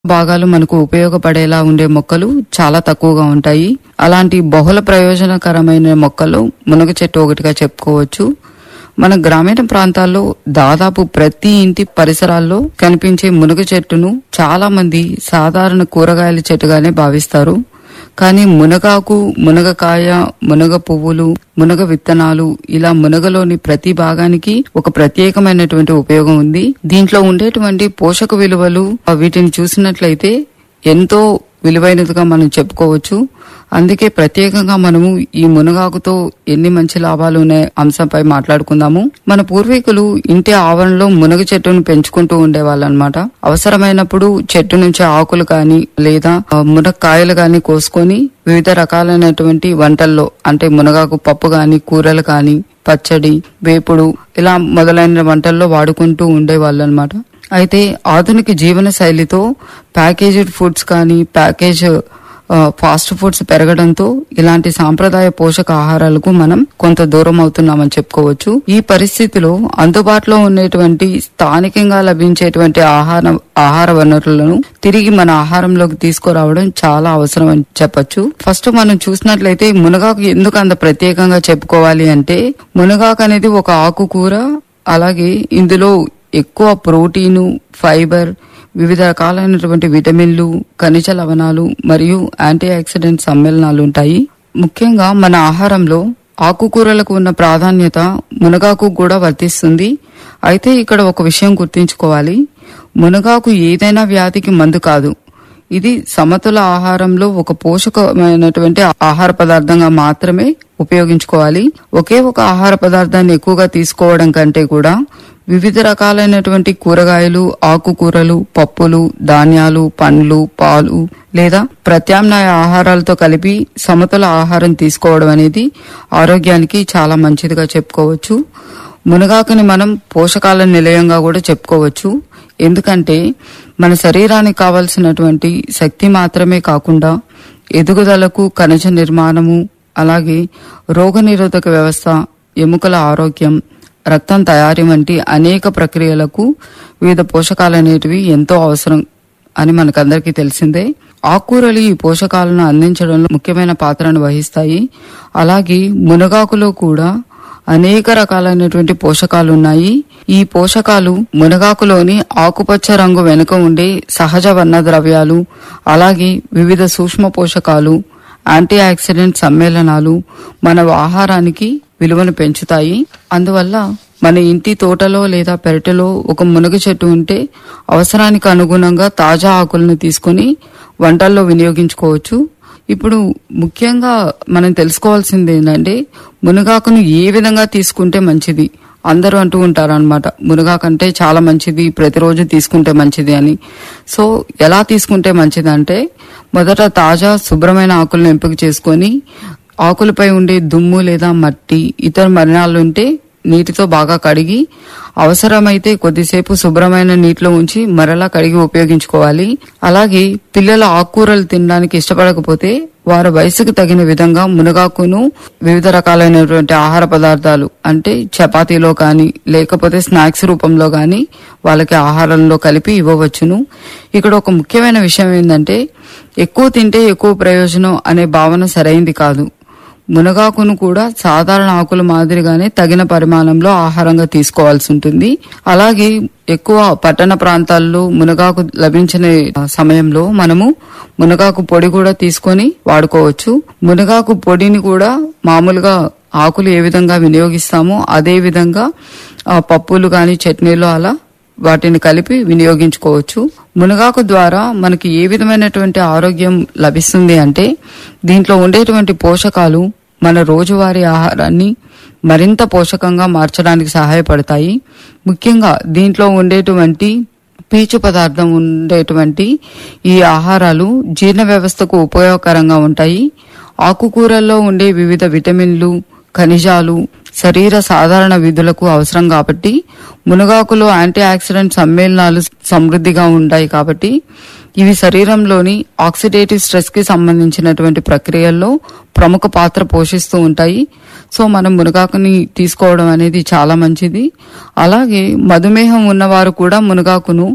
భాగాలు మనకు ఉపయోగపడేలా ఉండే మొక్కలు చాలా తక్కువగా ఉంటాయి అలాంటి బహుళ ప్రయోజనకరమైన మొక్కలు మునగ చెట్టు ఒకటిగా చెప్పుకోవచ్చు మన గ్రామీణ ప్రాంతాల్లో దాదాపు ప్రతి ఇంటి పరిసరాల్లో కనిపించే మునగ చెట్టును చాలా మంది సాధారణ కూరగాయల చెట్టుగానే భావిస్తారు కానీ మునగాకు మునగకాయ మునగ పువ్వులు మునగ విత్తనాలు ఇలా మునగలోని ప్రతి భాగానికి ఒక ప్రత్యేకమైనటువంటి ఉపయోగం ఉంది దీంట్లో ఉండేటువంటి పోషక విలువలు ఆ వీటిని చూసినట్లయితే ఎంతో విలువైనదిగా మనం చెప్పుకోవచ్చు అందుకే ప్రత్యేకంగా మనము ఈ మునగాకుతో ఎన్ని మంచి లాభాలు ఉన్న అంశంపై మాట్లాడుకుందాము మన పూర్వీకులు ఇంటి ఆవరణలో మునగ చెట్టును పెంచుకుంటూ ఉండేవాళ్ళు అనమాట అవసరమైనప్పుడు చెట్టు నుంచి ఆకులు కానీ లేదా ఆ, మునక్కాయలు కానీ కోసుకొని వివిధ రకాలైనటువంటి వంటల్లో అంటే మునగాకు పప్పు గాని కూరలు కానీ పచ్చడి వేపుడు ఇలా మొదలైన వంటల్లో వాడుకుంటూ ఉండేవాళ్ళు అనమాట అయితే ఆధునిక జీవన శైలితో ప్యాకేజ్డ్ ఫుడ్స్ కానీ ప్యాకేజ్ ఆ, ఫాస్ట్ ఫుడ్స్ పెరగడంతో ఇలాంటి సాంప్రదాయ పోషక ఆహారాలకు మనం కొంత దూరం అవుతున్నామని చెప్పుకోవచ్చు ఈ పరిస్థితిలో అందుబాటులో ఉండేటువంటి స్థానికంగా లభించేటువంటి ఆహార ఆహార వనరులను తిరిగి మన ఆహారంలోకి తీసుకురావడం చాలా అవసరం అని చెప్పొచ్చు ఫస్ట్ మనం చూసినట్లయితే మునగాకు ఎందుకు అంత ప్రత్యేకంగా చెప్పుకోవాలి అంటే మునగాకు అనేది ఒక ఆకుకూర అలాగే ఇందులో ఎక్కువ ప్రోటీను ఫైబర్ వివిధ రకాలైనటువంటి విటమిన్లు ఖనిజ లవణాలు మరియు యాంటీ ఆక్సిడెంట్ సమ్మేళనాలు ఉంటాయి ముఖ్యంగా మన ఆహారంలో ఆకుకూరలకు ఉన్న ప్రాధాన్యత మునగాకు కూడా వర్తిస్తుంది అయితే ఇక్కడ ఒక విషయం గుర్తుంచుకోవాలి మునగాకు ఏదైనా వ్యాధికి మందు కాదు ఇది సమతుల ఆహారంలో ఒక పోషకమైనటువంటి ఆహార పదార్థంగా మాత్రమే ఉపయోగించుకోవాలి ఒకే ఒక ఆహార పదార్థాన్ని ఎక్కువగా తీసుకోవడం కంటే కూడా వివిధ రకాలైనటువంటి కూరగాయలు ఆకుకూరలు పప్పులు ధాన్యాలు పండ్లు పాలు లేదా ప్రత్యామ్నాయ ఆహారాలతో కలిపి సమతుల ఆహారం తీసుకోవడం అనేది ఆరోగ్యానికి చాలా మంచిదిగా చెప్పుకోవచ్చు మునగాకుని మనం పోషకాల నిలయంగా కూడా చెప్పుకోవచ్చు ఎందుకంటే మన శరీరానికి కావలసినటువంటి శక్తి మాత్రమే కాకుండా ఎదుగుదలకు ఖనిజ నిర్మాణము అలాగే రోగనిరోధక వ్యవస్థ ఎముకల ఆరోగ్యం రక్తం తయారీ వంటి అనేక ప్రక్రియలకు వివిధ పోషకాలు అనేటివి ఎంతో అవసరం అని మనకందరికీ తెలిసిందే ఆకుకూరలు ఈ పోషకాలను అందించడంలో ముఖ్యమైన పాత్రను వహిస్తాయి అలాగే మునగాకులో కూడా అనేక రకాలైనటువంటి పోషకాలు ఉన్నాయి ఈ పోషకాలు మునగాకులోని ఆకుపచ్చ రంగు వెనుక ఉండే సహజ వర్ణ ద్రవ్యాలు అలాగే వివిధ సూక్ష్మ పోషకాలు యాంటీ ఆక్సిడెంట్ సమ్మేళనాలు మన ఆహారానికి విలువను పెంచుతాయి అందువల్ల మన ఇంటి తోటలో లేదా పెరటిలో ఒక మునగ చెట్టు ఉంటే అవసరానికి అనుగుణంగా తాజా ఆకులను తీసుకొని వంటల్లో వినియోగించుకోవచ్చు ఇప్పుడు ముఖ్యంగా మనం తెలుసుకోవాల్సింది ఏంటంటే మునగాకును ఏ విధంగా తీసుకుంటే మంచిది అందరూ అంటూ ఉంటారు అనమాట మునగాకంటే చాలా మంచిది ప్రతిరోజు తీసుకుంటే మంచిది అని సో ఎలా తీసుకుంటే మంచిది అంటే మొదట తాజా శుభ్రమైన ఆకులను ఎంపిక చేసుకొని ఆకులపై ఉండే దుమ్ము లేదా మట్టి ఇతర మలినాలు ఉంటే నీటితో బాగా కడిగి అవసరమైతే కొద్దిసేపు శుభ్రమైన నీటిలో ఉంచి మరలా కడిగి ఉపయోగించుకోవాలి అలాగే పిల్లలు ఆకుకూరలు తినడానికి ఇష్టపడకపోతే వారి వయసుకు తగిన విధంగా మునగాకును వివిధ రకాలైనటువంటి ఆహార పదార్థాలు అంటే చపాతీలో కానీ లేకపోతే స్నాక్స్ రూపంలో కానీ వాళ్ళకి ఆహారంలో కలిపి ఇవ్వవచ్చును ఇక్కడ ఒక ముఖ్యమైన విషయం ఏంటంటే ఎక్కువ తింటే ఎక్కువ ప్రయోజనం అనే భావన సరైంది కాదు మునగాకును కూడా సాధారణ ఆకుల మాదిరిగానే తగిన పరిమాణంలో ఆహారంగా తీసుకోవాల్సి ఉంటుంది అలాగే ఎక్కువ పట్టణ ప్రాంతాల్లో మునగాకు లభించిన సమయంలో మనము మునగాకు పొడి కూడా తీసుకొని వాడుకోవచ్చు మునగాకు పొడిని కూడా మామూలుగా ఆకులు ఏ విధంగా వినియోగిస్తామో అదే విధంగా ఆ పప్పులు కానీ చట్నీలు అలా వాటిని కలిపి వినియోగించుకోవచ్చు మునగాకు ద్వారా మనకి ఏ విధమైనటువంటి ఆరోగ్యం లభిస్తుంది అంటే దీంట్లో ఉండేటువంటి పోషకాలు మన రోజువారీ ఆహారాన్ని మరింత పోషకంగా మార్చడానికి సహాయపడతాయి ముఖ్యంగా దీంట్లో ఉండేటువంటి పీచు పదార్థం ఉండేటువంటి ఈ ఆహారాలు జీర్ణ వ్యవస్థకు ఉపయోగకరంగా ఉంటాయి ఆకుకూరల్లో ఉండే వివిధ విటమిన్లు ఖనిజాలు శరీర సాధారణ విధులకు అవసరం కాబట్టి మునగాకులో యాంటీ ఆక్సిడెంట్ సమ్మేళనాలు సమృద్ధిగా ఉంటాయి కాబట్టి ఇవి శరీరంలోని ఆక్సిడేటివ్ స్ట్రెస్ కి సంబంధించినటువంటి ప్రక్రియల్లో ప్రముఖ పాత్ర పోషిస్తూ ఉంటాయి సో మనం మునగాకుని తీసుకోవడం అనేది చాలా మంచిది అలాగే మధుమేహం ఉన్నవారు కూడా మునగాకును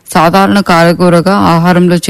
సాధారణ కాయగూరగా ఆహారంలో